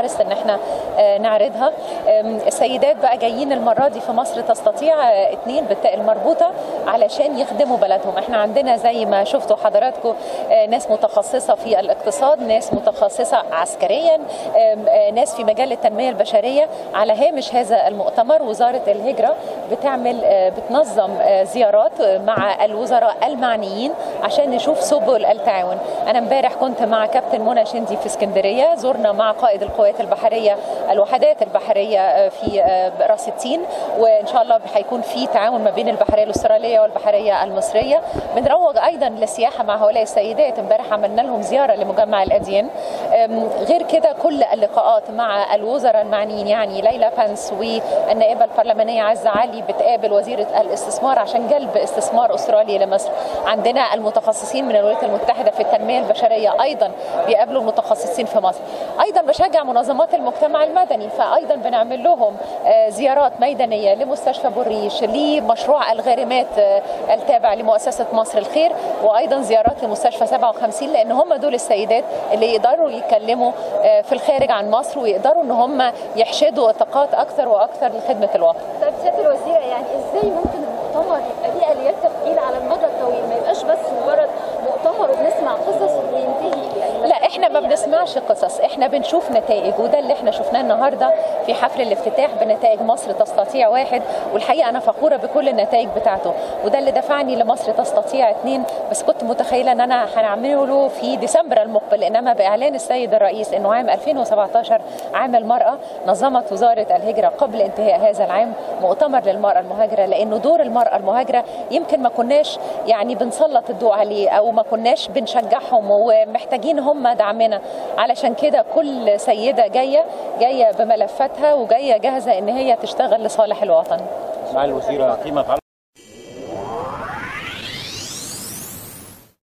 حرص ان احنا آه، نعرضها آم، السيدات بقى جايين المره دي في مصر تستطيع آه، اتنين بالتاء المربوطه علشان يخدموا بلدهم احنا عندنا زي ما شفتوا حضراتكم آه، ناس متخصصه في الاقتصاد ناس متخصصه عسكريا آم، آه، ناس في مجال التنميه البشريه على هامش هذا المؤتمر وزاره الهجره بتعمل آه، بتنظم آه، زيارات آه، مع الوزراء المعنيين عشان نشوف سبل التعاون انا امبارح كنت مع كابتن منى شندي في اسكندريه زرنا مع قائد القوات البحريه الوحدات البحريه آه، في آه، راس التين وان شاء الله هيكون في تعاون ما بين البحريه الاستراليه والبحريه المصريه بنروج ايضا للسياحه مع هؤلاء السيدات امبارح عملنا لهم زياره لمجمع الاديان أم، غير كده كل اللقاءات مع الوزراء المعنيين يعني ليلى بانس والنائبه البرلمانيه عزه علي بتقابل وزيره الاستثمار عشان جلب استثمار استرالي لمصر عندنا المتخصصين من الولايات المتحده في التنميه البشريه ايضا بيقابلوا المتخصصين في مصر ايضا بشجع منظمات المجتمع المدني فايضا بنعمل لهم آه، زيارات ميدانيه لمستشفى بوريش لمشروع الغارمات آه، التابع لمؤسسه مصر الخير وايضا زيارات لمستشفى 57 لان هم دول السيدات اللي يقدروا يتكلموا آه، في الخارج عن مصر ويقدروا ان هم يحشدوا طاقات اكثر واكثر لخدمه الوطن طيب سياده الوزيره يعني ازاي ممكن المؤتمر يبقى ليه اليات تفعيل على المدى الطويل ما يبقاش بس مجرد مؤتمر وبنسمع قصص وينتهي يعني لا احنا ما بنسمعش قصص احنا بنشوف نتائج وده اللي احنا شفناه النهارده في حفل الافتتاح بنتائج مصر تستطيع واحد والحقيقه انا فخوره بكل النتائج بتاعته وده اللي دفعني لمصر تستطيع اثنين بس كنت متخيله ان انا هنعمله في ديسمبر المقبل انما باعلان السيد الرئيس انه عام 2017 عام المراه نظمت وزاره الهجره قبل انتهاء هذا العام مؤتمر للمراه المهاجره لانه دور المراه المهاجره يمكن ما كناش يعني بنسلط الضوء عليه او ما كناش بنشجعهم ومحتاجين هم دعمنا علشان كده كل سيده جايه جايه بملفاتها وجايه جاهزه ان هي تشتغل لصالح الوطن مع الوزيره فيما يتعلق